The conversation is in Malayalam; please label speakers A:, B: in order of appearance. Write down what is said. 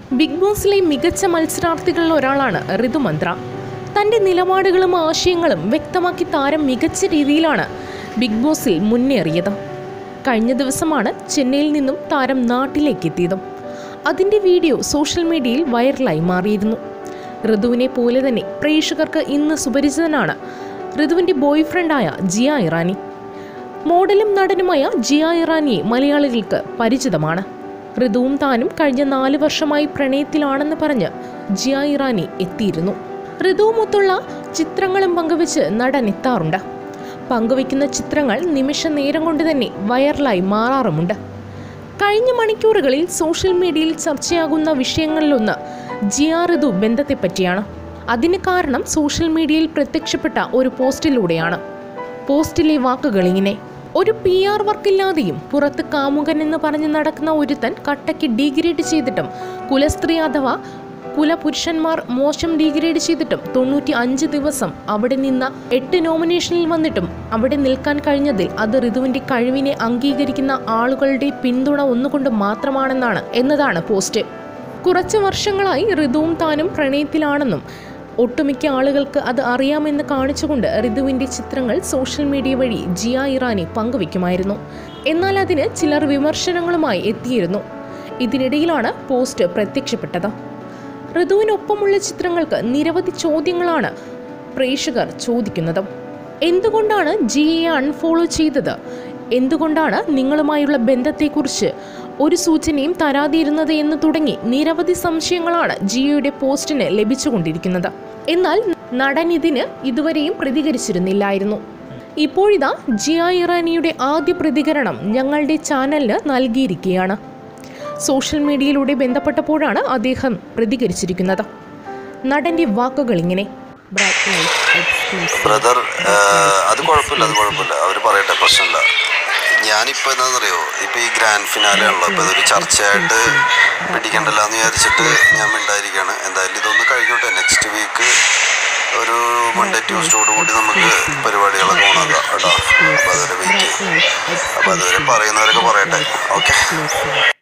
A: ബിഗ് ബോസിലെ മികച്ച മത്സരാർത്ഥികളിൽ ഒരാളാണ് ഋതുമന്ത്ര തൻ്റെ നിലപാടുകളും ആശയങ്ങളും വ്യക്തമാക്കി താരം മികച്ച രീതിയിലാണ് ബിഗ് ബോസിൽ മുന്നേറിയത് കഴിഞ്ഞ ദിവസമാണ് ചെന്നൈയിൽ നിന്നും താരം നാട്ടിലേക്ക് എത്തിയതും അതിൻ്റെ വീഡിയോ സോഷ്യൽ മീഡിയയിൽ വൈറലായി മാറിയിരുന്നു ഋതുവിനെ പോലെ തന്നെ പ്രേക്ഷകർക്ക് ഇന്ന് സുപരിചിതനാണ് ഋതുവിൻ്റെ ബോയ് ഫ്രണ്ടായ ജിയ ഇറാനി മോഡലും നടനുമായ ജിയ ഇറാനിയെ മലയാളികൾക്ക് പരിചിതമാണ് ഋതുവും താനും കഴിഞ്ഞ നാല് വർഷമായി പ്രണയത്തിലാണെന്ന് പറഞ്ഞ് ജിയ ഇറാനി എത്തിയിരുന്നു ഋതുവുമൊത്തുള്ള ചിത്രങ്ങളും പങ്കുവെച്ച് നടൻ എത്താറുണ്ട് പങ്കുവെക്കുന്ന ചിത്രങ്ങൾ നിമിഷ നേരം കൊണ്ട് തന്നെ വൈറലായി മാറാറുമുണ്ട് കഴിഞ്ഞ മണിക്കൂറുകളിൽ സോഷ്യൽ മീഡിയയിൽ ചർച്ചയാകുന്ന വിഷയങ്ങളിലൊന്ന് ജിയ ഋതു ബന്ധത്തെപ്പറ്റിയാണ് അതിന് കാരണം സോഷ്യൽ മീഡിയയിൽ പ്രത്യക്ഷപ്പെട്ട ഒരു പോസ്റ്റിലൂടെയാണ് പോസ്റ്റിലെ വാക്കുകൾ ഇങ്ങനെ ഒരു പി ആർ വർക്കില്ലാതെയും പുറത്ത് കാമുകൻ എന്ന് പറഞ്ഞ് നടക്കുന്ന ഒരുത്തൻ കട്ടയ്ക്ക് ഡീഗ്രേഡ് ചെയ്തിട്ടും കുലസ്ത്രീ അഥവാ കുലപുരുഷന്മാർ മോശം ഡീഗ്രേഡ് ചെയ്തിട്ടും തൊണ്ണൂറ്റി അഞ്ച് ദിവസം അവിടെ നിന്ന എട്ട് നോമിനേഷനിൽ വന്നിട്ടും അവിടെ നിൽക്കാൻ കഴിഞ്ഞതിൽ അത് ഋതുവിന്റെ കഴിവിനെ അംഗീകരിക്കുന്ന ആളുകളുടെ പിന്തുണ ഒന്നുകൊണ്ട് മാത്രമാണെന്നാണ് എന്നതാണ് പോസ്റ്റ് കുറച്ച് വർഷങ്ങളായി ഋതുവും താനും പ്രണയത്തിലാണെന്നും ഒട്ടുമിക്ക ആളുകൾക്ക് അത് അറിയാമെന്ന് കാണിച്ചുകൊണ്ട് ഋതുവിൻ്റെ ചിത്രങ്ങൾ സോഷ്യൽ മീഡിയ വഴി ജിയ ഇറാനി പങ്കുവെക്കുമായിരുന്നു എന്നാൽ അതിന് ചിലർ വിമർശനങ്ങളുമായി എത്തിയിരുന്നു ഇതിനിടയിലാണ് പോസ്റ്റ് പ്രത്യക്ഷപ്പെട്ടത് ഋതുവിനൊപ്പമുള്ള ചിത്രങ്ങൾക്ക് നിരവധി ചോദ്യങ്ങളാണ് പ്രേക്ഷകർ ചോദിക്കുന്നത് എന്തുകൊണ്ടാണ് ജിയയെ അൺഫോളോ ചെയ്തത് എന്തുകൊണ്ടാണ് നിങ്ങളുമായുള്ള ബന്ധത്തെക്കുറിച്ച് ഒരു സൂചനയും തരാതിരുന്നത് എന്ന് തുടങ്ങി നിരവധി സംശയങ്ങളാണ് ജിയയുടെ പോസ്റ്റിന് ലഭിച്ചുകൊണ്ടിരിക്കുന്നത് എന്നാൽ നടൻ ഇതിന് ഇതുവരെയും പ്രതികരിച്ചിരുന്നില്ലായിരുന്നു ഇപ്പോഴിതാ ജിയ ഇറാനിയുടെ ആദ്യ പ്രതികരണം ഞങ്ങളുടെ ചാനലിന് നൽകിയിരിക്കുകയാണ് സോഷ്യൽ മീഡിയയിലൂടെ ബന്ധപ്പെട്ടപ്പോഴാണ് അദ്ദേഹം പ്രതികരിച്ചിരിക്കുന്നത് നടന്റെ വാക്കുകൾ ഇങ്ങനെ Bright Light Exclusive.
B: ബ്രദർ അത് കുഴപ്പമില്ല അത് കുഴപ്പമില്ല അവർ പറയട്ടെ പ്രശ്നമില്ല ഞാനിപ്പോൾ എന്താണെന്നറിയോ ഇപ്പോൾ ഈ ഗ്രാൻഡ് ഫിനാലെ ഉള്ളൂ അപ്പോൾ ഇതൊരു ചർച്ചയായിട്ട് പിടിക്കണ്ടല്ലോ എന്ന് വിചാരിച്ചിട്ട് ഞാൻ മിണ്ടായിരിക്കുകയാണ് എന്തായാലും ഇതൊന്ന് കഴിഞ്ഞോട്ടെ നെക്സ്റ്റ് വീക്ക് ഒരു മൺഡേ ട്യൂസ്ഡേയോട് കൂടി നമുക്ക് പരിപാടികളൊക്കെ ഓണാക്കാം കേട്ടോ അപ്പോൾ അതുവരെ വെയിറ്റ് ചെയ്യും അപ്പോൾ അതുവരെ പറയുന്നവരൊക്കെ പറയട്ടെ ഓക്കെ